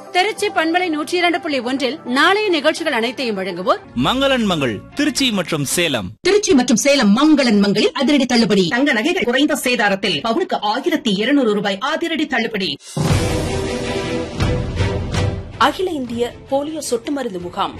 திருச்சி பண்பலை நூற்றி இரண்டு புள்ளி ஒன்றில் நாளைய நிகழ்ச்சிகள் அனைத்தையும் வழங்குவோர் மங்களன் மங்கள் திருச்சி மற்றும் சேலம் திருச்சி மற்றும் சேலம் மங்களன் மங்களில் அதிரடி தள்ளுபடி தங்க நகைகள் குறைந்த சேதாரத்தில் பவுனுக்கு ஆயிரத்தி இருநூறு ரூபாய் அதிரடி தள்ளுபடி அகில இந்திய போலியோ சொட்டு மருந்து முகாம்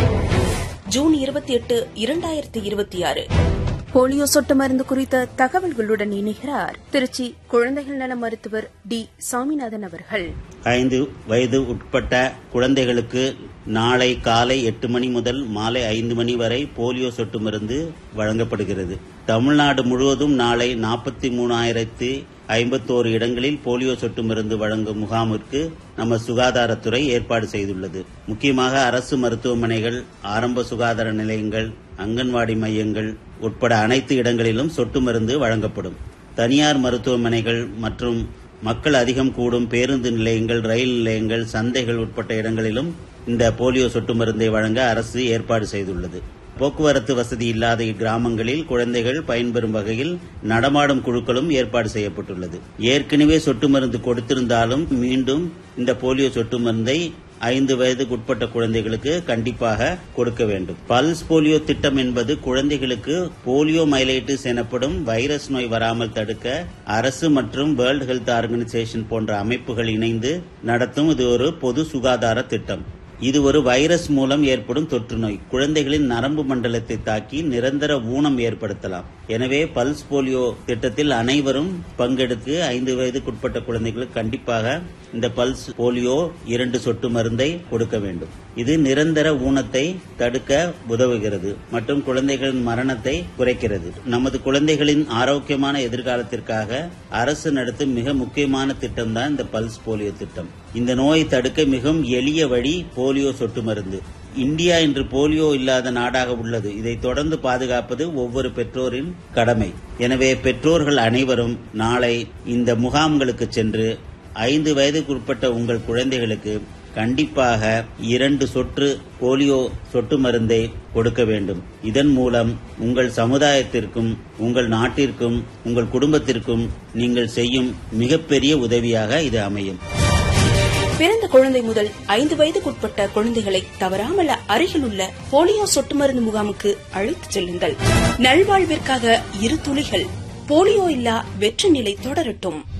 ஜூன் இருபத்தி எட்டு இரண்டாயிரத்தி இருபத்தி ஆறு போலியோ சொட்டு மருந்து குறித்த தகவல்களுடன் இணைகிறார் திருச்சி குழந்தைகள் நல மருத்துவர் டி சாமிநாதன் அவர்கள் ஐந்து வயது உட்பட்ட குழந்தைகளுக்கு நாளை காலை எட்டு மணி முதல் மாலை ஐந்து மணி வரை போலியோ சொட்டு மருந்து வழங்கப்படுகிறது தமிழ்நாடு முழுவதும் நாளை நாற்பத்தி மூணாயிரத்தி ஐம்பத்தோரு இடங்களில் போலியோ சொட்டு மருந்து வழங்கும் முகாமிற்கு நம்ம சுகாதாரத்துறை ஏற்பாடு செய்துள்ளது முக்கியமாக அரசு மருத்துவமனைகள் ஆரம்ப சுகாதார நிலையங்கள் அங்கன்வாடி மையங்கள் உட்பட அனைத்து இடங்களிலும் சொட்டு மருந்து வழங்கப்படும் தனியார் மருத்துவமனைகள் மற்றும் மக்கள் அதிகம் கூடும் பேருந்து நிலையங்கள் ரயில் நிலையங்கள் சந்தைகள் உட்பட்ட இடங்களிலும் இந்த போலியோ சொட்டு மருந்தை வழங்க அரசு ஏற்பாடு செய்துள்ளது போக்குவரத்து வசதி இல்லாத இக்கிராமங்களில் குழந்தைகள் பயன்பெறும் வகையில் நடமாடும் குழுக்களும் ஏற்பாடு செய்யப்பட்டுள்ளது ஏற்கனவே சொட்டு மருந்து கொடுத்திருந்தாலும் மீண்டும் இந்த போலியோ சொட்டு மருந்தை ஐந்து வயதுக்கு உட்பட்ட குழந்தைகளுக்கு கண்டிப்பாக கொடுக்க வேண்டும் பல்ஸ் போலியோ திட்டம் என்பது குழந்தைகளுக்கு போலியோ மைலைட்டிஸ் எனப்படும் வைரஸ் நோய் வராமல் தடுக்க அரசு மற்றும் வேர்ல்ட் ஹெல்த் ஆர்கனைசேஷன் போன்ற அமைப்புகள் இணைந்து நடத்தும் இது ஒரு பொது சுகாதார திட்டம் இது ஒரு வைரஸ் மூலம் ஏற்படும் தொற்று நோய் குழந்தைகளின் நரம்பு மண்டலத்தை தாக்கி நிரந்தர ஊனம் ஏற்படுத்தலாம் எனவே பல்ஸ் போலியோ திட்டத்தில் அனைவரும் பங்கெடுத்து ஐந்து வயதுக்குட்பட்ட குழந்தைகளுக்கு கண்டிப்பாக இந்த பல்ஸ் போலியோ இரண்டு சொட்டு மருந்தை கொடுக்க வேண்டும் இது நிரந்தர ஊனத்தை தடுக்க உதவுகிறது மற்றும் குழந்தைகளின் மரணத்தை குறைக்கிறது நமது குழந்தைகளின் ஆரோக்கியமான எதிர்காலத்திற்காக அரசு நடத்தும் மிக முக்கியமான திட்டம் தான் இந்த பல்ஸ் போலியோ திட்டம் இந்த நோயை தடுக்க மிகவும் எளிய வழி போலியோ சொட்டு மருந்து இந்தியா இன்று போலியோ இல்லாத நாடாக உள்ளது இதை தொடர்ந்து பாதுகாப்பது ஒவ்வொரு பெற்றோரின் கடமை எனவே பெற்றோர்கள் அனைவரும் நாளை இந்த முகாம்களுக்கு சென்று ஐந்து வயதுக்குட்பட்ட உங்கள் குழந்தைகளுக்கு கண்டிப்பாக இரண்டு சொட்டு போலியோ சொட்டு மருந்தை கொடுக்க வேண்டும் இதன் மூலம் உங்கள் சமுதாயத்திற்கும் உங்கள் நாட்டிற்கும் உங்கள் குடும்பத்திற்கும் நீங்கள் செய்யும் மிகப்பெரிய உதவியாக இது அமையும் பிறந்த குழந்தை முதல் ஐந்து வயதுக்குட்பட்ட குழந்தைகளை தவறாமல் அருகிலுள்ள போலியோ சொட்டு மருந்து முகாமுக்கு அழைத்துச் செல்லுங்கள் நல்வாழ்விற்காக இரு துளிகள் போலியோ இல்லா வெற்றி நிலை தொடரட்டும்